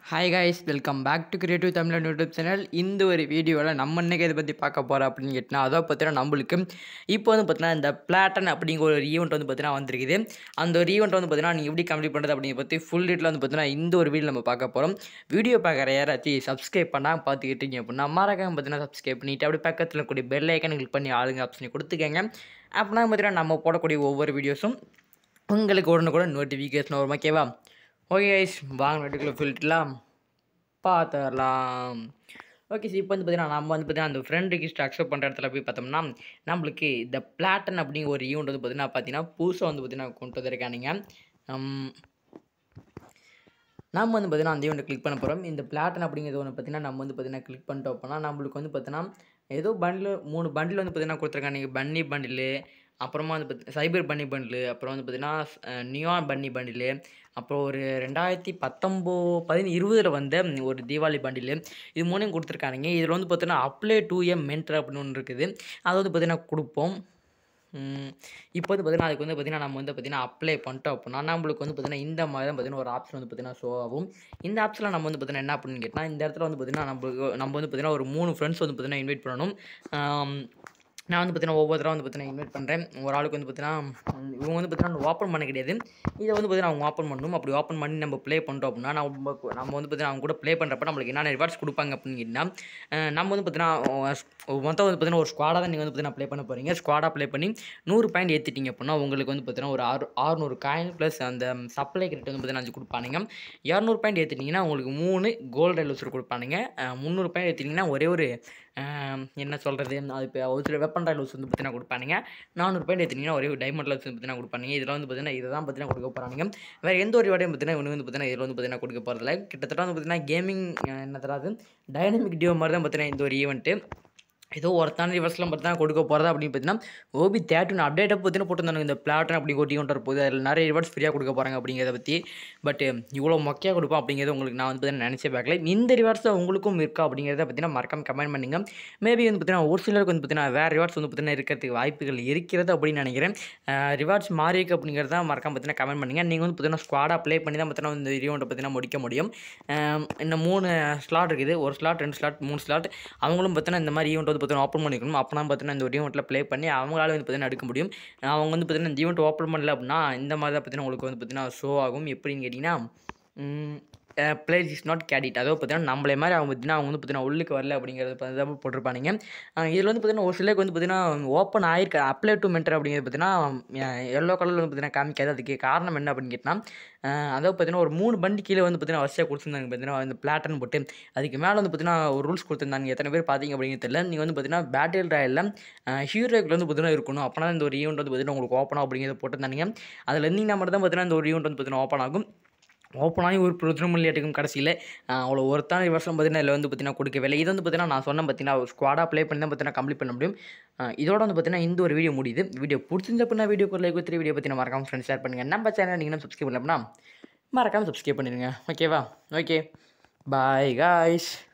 hi guys welcome back to creative Tamil YouTube channel இந்த ஒரு வீடியோவில் நம்ம இன்னைக்கு இதை பற்றி பார்க்க போகிறோம் அப்படின்னு கேட்டினா அதை பார்த்தீங்கன்னா நம்மளுக்கு இப்போ வந்து பார்த்தீங்கன்னா இந்த பிளாட்டன் அப்படிங்கிற ஒரு ஈவெண்ட் வந்து பார்த்தீங்கன்னா வந்திருக்குது அந்த ஒரு ஈவெண்ட் வந்து பார்த்தீங்கன்னா நீங்கள் எப்படி கம்ப்ளீட் பண்ணுறது அப்படிங்கிற பற்றி ஃபுல் டீட்டில் வந்து பார்த்தீங்கன்னா இந்த ஒரு வீடியோ நம்ம பார்க்க போகிறோம் வீடியோ பார்க்குற யாராச்சும் சப்ஸ்கிரைப் பண்ணால் பார்த்துக்கிட்டீங்க அப்படின்னா மறக்காம பார்த்தீங்கன்னா சப்ஸ்கிரைப் பண்ணிட்டு அப்படி பக்கத்தில் கூடிய பெல் ஐக்கன் கிளிக் பண்ணி ஆளுங்க ஆப்ஷனை கொடுத்துக்கங்க அப்படின்னா பார்த்தீங்கன்னா நம்ம போடக்கூடிய ஒவ்வொரு வீடியோஸும் உங்களுக்கு உடனே நோட்டிஃபிகேஷன் வரும் ஓகேவா ஓகே கைஸ் வாங்க வீட்டுக்குள்ளே ஃபில்ட்லாம் பார்த்துடலாம் ஓகே சார் இப்போ வந்து பார்த்தீங்கன்னா நம்ம வந்து பார்த்தீங்கன்னா அந்த ஃப்ரெண்ட் ரிக்வஸ்ட் அக்செப்ட் பண்ணுற இடத்துல போய் பார்த்தோம்னா நம்மளுக்கு இந்த பிளாட்டன் அப்படிங்கிற ஒரு ஈவெண்ட் வந்து பார்த்தீங்கன்னா பார்த்தீங்கன்னா புதுசாக வந்து பார்த்தீங்கன்னா கொண்டு வந்திருக்கானுங்க ஹம், நம்ம வந்து பார்த்தீங்கன்னா அந்த ஈவெண்ட்டை கிளிக் பண்ண போகிறோம் இந்த பிளாட்டன் அப்படிங்கிறது ஒன்று பார்த்தீங்கன்னா நம்ம வந்து பார்த்தீங்கன்னா கிளிக் பண்ணிட்டோம் அப்படின்னா நம்மளுக்கு வந்து பார்த்தீங்கன்னா ஏதோ பண்டில் மூணு பண்டில் வந்து பார்த்தீங்கன்னா கொடுத்துருக்காங்க பன்னி பண்டிலு அப்புறமா வந்து பார்த்தி சைபர் பன்னி பண்டிலு அப்புறம் வந்து பார்த்தீங்கன்னா நியான் பன்னி பண்டிலு அப்புறம் ஒரு ரெண்டாயிரத்தி பத்தொம்போ பதின இருபதில் வந்த ஒரு தீபாவளி பண்டிலு இது மூணையும் கொடுத்துருக்கானுங்க இதில் வந்து பார்த்தீங்கன்னா அப்ளை டூ எம் மென்டர் அப்படின்னு ஒன்று இருக்குது அது வந்து பார்த்தீங்கன்னா கொடுப்போம் ம், இப்போ வந்து பார்த்தீங்கன்னா அதுக்கு வந்து பார்த்தீங்கன்னா நம்ம வந்து பார்த்தீங்கன்னா அப்ளை பண்ணிட்டோம் அப்படின்னா நம்மளுக்கு வந்து பார்த்தீங்கன்னா இந்த மாதிரி தான் பார்த்தீங்கன்னா ஒரு ஆப்ஷன் வந்து பார்த்தீங்கன்னா ஷோ ஆகும் இந்த ஆப்ஷனில் நம்ம வந்து பார்த்தீங்கன்னா என்ன அப்படின்னு கேட்டால் இந்த இடத்துல வந்து பார்த்தீங்கன்னா நம்மளுக்கு நம்ம வந்து பார்த்தீங்கன்னா ஒரு மூணு ஃப்ரெண்ட்ஸ் வந்து பார்த்தீங்கன்னா இன்வைட் பண்ணணும் ஆம், நான் வந்து பார்த்தீங்கன்னா ஒவ்வொருத்தராக வந்து பார்த்தீங்கன்னா இன்வைட் பண்ணுறேன் ஒரு ஆளுக்கு வந்து பார்த்தீங்கன்னா இவங்க வந்து பார்த்தீங்கன்னா ஓப்பன் பண்ண கிடையாது இதை வந்து பார்த்தீங்கன்னா அவங்க ஓப்பன் பண்ணணும் அப்படி ஓப்பன் பண்ணி நம்ம ப்ளே பண்ணிட்டோம் அப்படின்னா நம்ம நம்ம வந்து பார்த்தீங்கன்னா அவங்க கூட ப்ளே பண்ணுறப்ப நம்மளுக்கு என்னென்ன ரிவார்ட்ஸ் கொடுப்பாங்க அப்படின்னு கேட்டிங்கன்னா அஹ் நம்ம வந்து பார்த்தீங்கன்னா மொத்தம் வந்து பார்த்தீங்கன்னா ஒரு ஸ்குவாடாக தான் நீங்கள் வந்து பார்த்தீங்கன்னா ப்ளே பண்ண போகிறீங்க ஸ்குவாடாக ப்ளே பண்ணி நூறு பாயிண்ட் ஏற்றிட்டீங்க அப்படின்னா உங்களுக்கு வந்து பார்த்தீங்கன்னா ஒரு ஆறு ஆறுநூறு காயின் ப்ளஸ் அந்த சப்ளை கிரெட் வந்து பார்த்தீங்கன்னா அஞ்சு கொடுப்பானுங்க இரநூறு பாயிண்ட் ஏற்றிட்டீங்கன்னா உங்களுக்கு மூணு கோல்டு ரெலூசர் கொடுப்பானுங்க அஹ் முந்நூறு பாயிண்ட் ஏற்றிட்டீங்கன்னா ஒரே ஒரு அஹ் என்ன சொல்கிறது அது இப்போ ஒரு சில வெப்பன் ரெலூஸ் வந்து பார்த்தீங்கன்னா கொடுப்பானுங்க நானூறு பாயிண்ட் ஏற்றினீங்கன்னா ஒரே ஒரு டைமண்ட் லெவல்ஸ் வந்து பார்த்தீங்கன்னா கொடுப்பானுங்க இதில் வந்து பார்த்தீங்கன்னா இதை தான் பார்த்தீங்கன்னா கொடுக்க போகிறாங்க வேறு எந்த ஒரு வாடையும் பார்த்தீங்கன்னா இவனுக்கு வந்து பார்த்தீங்கன்னா இதில் வந்து பார்த்தீங்கன்னா கொடுக்க போகிறதில்ல கிட்டத்தட்ட வந்து பார்த்தீங்கன்னா கேமிங் என்ன தராது டைனமிக் டியோ மாதிரி தான் பார்த்தீங்கன்னா இந்த ஒரு ஈவெண்ட்டு ஏதோ ஒருத்தான ரிவர்ஸ்லாம் பார்த்தீங்கன்னா கொடுக்க போகிறதா அப்படின்னு பார்த்தீங்கன்னா ஓபி தேர்ட்டின் அப்டேட்டை பற்றின போட்டுருந்தாங்க இந்த பிளாட்டன் அப்படி ஒரு ஈவெண்ட் போகுது அதில் நிறைய ரிவார்ட்ஸ் ஃப்ரீயாக கொடுக்க போகிறாங்க அப்படிங்கிறத பற்றி பட் இவ்வளோ மொக்கையாக கொடுப்போம் அப்படிங்கிறத உங்களுக்கு நான் வந்து பார்த்தீங்கன்னா நினச்சே பார்க்கல இந்த ரிவார்ட்ஸ் உங்களுக்கும் இருக்கா அப்படிங்கிறத பார்த்தீங்கன்னா மறக்காம கமெண்ட் பண்ணுங்க மேபி வந்து பார்த்தீங்கன்னா ஒரு சிலருக்கு வந்து பார்த்தீங்கன்னா வேறு ரிவார்ட்ஸ் வந்து பார்த்தீங்கன்னா இருக்கிறதுக்கு வாய்ப்புகள் இருக்கிறது அப்படின்னு நினைக்கிறேன் ரிவார்ட்ஸ் மாறி இருக்கு அப்படிங்கிறத மறக்காம பார்த்தீங்கன்னா கமெண்ட் பண்ணுங்கள் நீங்கள் வந்து பார்த்தீங்கன்னா ஸ்குவாடாக ப்ளே பண்ணி தான் பார்த்தீங்கன்னா இந்த ஈவெண்ட்டை பார்த்தீங்கன்னா முடிக்க முடியும் அஹ் இன்னும் மூணு ஸ்லாட் இருக்குது ஒரு ஸ்லாட் ரெண்டு ஸ்லாட் மூணு ஸ்லாட் அவங்களும் பார்த்தீங்கன்னா இந்த மாதிரி ஈவெண்ட் வந்து பார்த்தீங்கன்னா ஓப்பன் பண்ணிக்கணும் அப்போ தான் பார்த்தீங்கன்னா இந்த ஒரு ஈவெண்ட்டில் ப்ளே பண்ணி அவங்களால வந்து பார்த்தீங்கன்னா எடுக்க முடியும் அவங்க வந்து பார்த்தீங்கன்னா இந்த ஈவெண்ட் ஓப்பன் பண்ணல அப்படின்னா இந்த மாதிரி தான் பார்த்தீங்கன்னா உங்களுக்கு வந்து பார்த்தீங்கன்னா ஷோ ஆகும் எப்படின்னு கேட்டிங்கன்னா பிளேஸ் இஸ் நாட் கேடிட் அதாவது பார்த்தீங்கன்னா நம்மளே மாதிரி அவங்க பார்த்தீங்கன்னா அவங்க வந்து பார்த்தீங்கன்னா உள்ளுக்கு வரல அப்படிங்கிறது பார்த்து தான் போட்டிருப்பானுங்க இதில் வந்து பார்த்தீங்கன்னா ஒரு சிலருக்கு வந்து பார்த்தீங்கன்னா ஓப்பன் ஆயிருக்கு அப்ளை டு மென்டர் அப்படிங்கிறது பார்த்தீங்கன்னா எல்லோ கலரில் வந்து பார்த்தீங்கன்னா காமிக்காது அதுக்கு காரணம் என்ன அப்படின்னு கேட்டால் அதாவது பார்த்தீங்கன்னா ஒரு மூணு பண்டி கீழே வந்து பார்த்தீங்கன்னா வரிசையாக கொடுத்துருந்தாங்க பார்த்தீங்கன்னா இந்த பிளாட்டன் போட்டு அதுக்கு மேலே வந்து பார்த்தீங்கன்னா ஒரு ரூல்ஸ் கொடுத்துருந்தாங்க எத்தனை பேர் பார்த்தீங்க அப்படிங்கிறது தெரியல நீங்கள் வந்து பார்த்தீங்கன்னா பேட்டில் ராயலில் ஹீரோக்கில் வந்து பார்த்தீங்கன்னா இருக்கணும் அப்போனா இந்த ஒரு ஈவெண்ட் வந்து பார்த்தீங்கன்னா உங்களுக்கு ஓப்பன் ஆகும் அப்படிங்கிறத போட்டிருந்தாங்க அதில் இருந்தீங்கன்னா மட்டும் தான் பார்த்தீங்கன்னா இந்த ஒரு ஈவெண்ட் வந்து பார்த்தீங்கன்னா ஓப்பன் ஆகும் ஓப்பன் ஆகி ஒரு பிரச்சனை இல்லையாட்டுக்கும் கடைசியில் அவ்வளோ ஒருத்தான வருஷம் பார்த்தீங்கன்னா இதில் வந்து பார்த்தீங்கன்னா கொடுக்கவில்லை இது வந்து பார்த்தீங்கன்னா நான் சொன்னேன் பார்த்தீங்கன்னா ஸ்குவாடாக ப்ளே பண்ணி தான் பார்த்தீங்கன்னா கம்ப்ளீட் பண்ண முடியும் அஹ் இதோட வந்து பார்த்தீங்கன்னா இந்த ஒரு வீடியோ முடியுது வீடியோ பிடிச்சிருந்த அப்படின்னா வீடியோ ஒரு லைக் த்ரீ வீடியோ பற்றி மறக்காம ஃப்ரெண்ட்ஸ் ஷேர் பண்ணுங்கள் நம்ம சேனல் நீங்கள் சப்ஸ்கிரைப் பண்ணல அப்படின்னா மறக்காமல் சப்ஸ்கிரைப் பண்ணிடுங்க ஓகேவா ஓகே பாய் காய்ஸ்